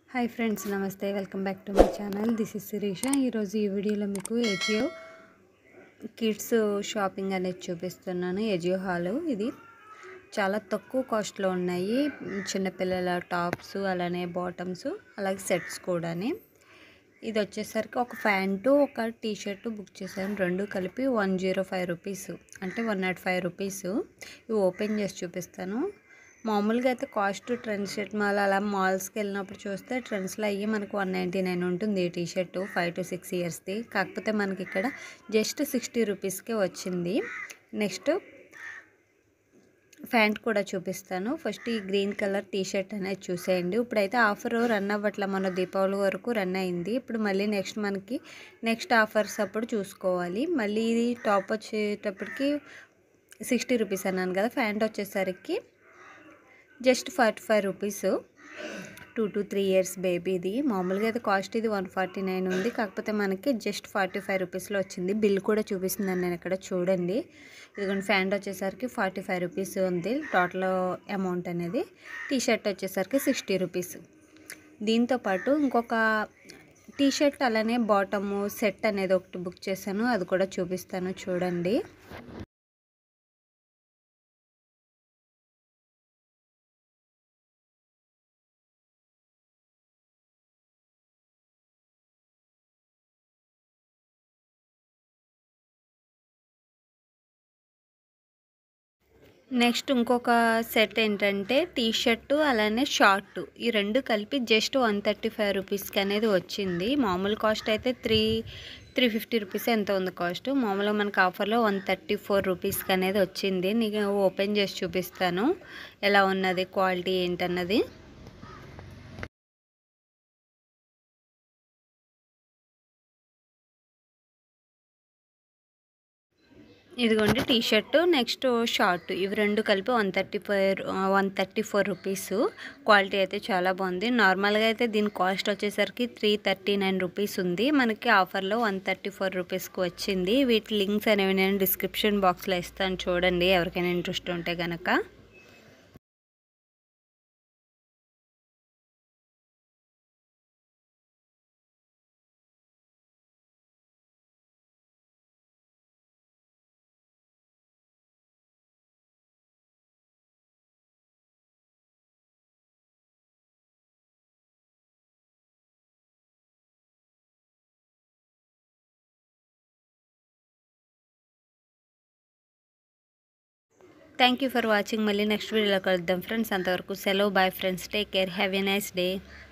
hi friends నమస్తే welcome back to my channel this is Sirisha ఈరోజు ఈ వీడియోలో మీకు ఎజియో కిడ్స్ షాపింగ్ అనేది చూపిస్తున్నాను ఎజియో హాల్ ఇది చాలా తక్కువ కాస్ట్లో ఉన్నాయి చిన్నపిల్లల టాప్స్ అలానే బాటమ్స్ అలాగే సెట్స్ కూడాని ఇది వచ్చేసరికి ఒక ప్యాంటు ఒక టీ షర్ట్ బుక్ చేశాను రెండు కలిపి వన్ జీరో ఫైవ్ రూపీస్ అంటే వన్ నాట్ ఫైవ్ రూపీస్ ఇవి ఓపెన్ చేసి చూపిస్తాను మామూలుగా అయితే కాస్ట్ ట్రెండ్స్ షర్ట్ మాల్ అలా మాల్స్కి వెళ్ళినప్పుడు చూస్తే ట్రెండ్స్లో అయ్యి మనకు వన్ నైంటీ నైన్ ఉంటుంది ఈ T shirt five to six ఇయర్స్ది కాకపోతే మనకి ఇక్కడ జస్ట్ సిక్స్టీ రూపీస్కే వచ్చింది నెక్స్ట్ ప్యాంట్ కూడా చూపిస్తాను ఫస్ట్ ఈ గ్రీన్ కలర్ టీ షర్ట్ అనేది చూసేయండి ఇప్పుడైతే ఆఫర్ రన్ అవ్వట్ల మన దీపావళి వరకు రన్ అయింది ఇప్పుడు మళ్ళీ నెక్స్ట్ మనకి నెక్స్ట్ ఆఫర్స్ అప్పుడు చూసుకోవాలి మళ్ళీ ఇది టాప్ వచ్చేటప్పటికి సిక్స్టీ రూపీస్ అన్నాను కదా ప్యాంట్ వచ్చేసరికి just forty five rupees two to three years బేబీది మామూలుగా అయితే కాస్ట్ ఇది వన్ ఫార్టీ నైన్ ఉంది కాకపోతే మనకి జస్ట్ ఫార్టీ ఫైవ్ రూపీస్లో వచ్చింది బిల్ కూడా చూపిస్తుందండి నేను ఇక్కడ చూడండి ఇదిగోండి ఫ్యాంట్ వచ్చేసరికి ఫార్టీ ఫైవ్ రూపీస్ ఉంది టోటల్ అమౌంట్ అనేది టీ షర్ట్ వచ్చేసరికి సిక్స్టీ రూపీస్ దీంతోపాటు ఇంకొక టీ షర్ట్ అలానే బాటము సెట్ అనేది ఒకటి బుక్ చేశాను అది కూడా చూపిస్తాను చూడండి నెక్స్ట్ ఇంకొక సెట్ ఏంటంటే టీ షర్టు అలానే షార్ట్ ఈ రెండు కలిపి జస్ట్ వన్ థర్టీ ఫైవ్ రూపీస్కి అనేది వచ్చింది మామూలు కాస్ట్ అయితే త్రీ త్రీ ఫిఫ్టీ రూపీస్ ఎంత ఉంది కాస్ట్ మామూలుగా మనకు ఆఫర్లో వన్ థర్టీ ఫోర్ రూపీస్కి అనేది వచ్చింది నీకు ఓపెన్ చేసి చూపిస్తాను ఎలా ఉన్నది క్వాలిటీ ఏంటన్నది ఇదిగోండి టీ షర్ట్ నెక్స్ట్ షార్ట్ ఇవి రెండు కలిపి one thirty four one thirty four rupees quality అయితే చాలా బాగుంది నార్మల్గా అయితే దీని కాస్ట్ వచ్చేసరికి త్రీ థర్టీ నైన్ రూపీస్ ఉంది మనకి ఆఫర్లో వన్ థర్టీ ఫోర్ రూపీస్కి వచ్చింది వీటి లింక్స్ అనేవి నేను డిస్క్రిప్షన్ బాక్స్లో ఇస్తాను చూడండి ఎవరికైనా ఇంట్రెస్ట్ ఉంటే కనుక థ్యాంక్ యూ ఫర్ వాచింగ్ మళ్ళీ నెక్స్ట్ వీడియోలో కలుద్దాం ఫ్రెండ్స్ అంతవరకు సెలవు bye friends take care have a nice day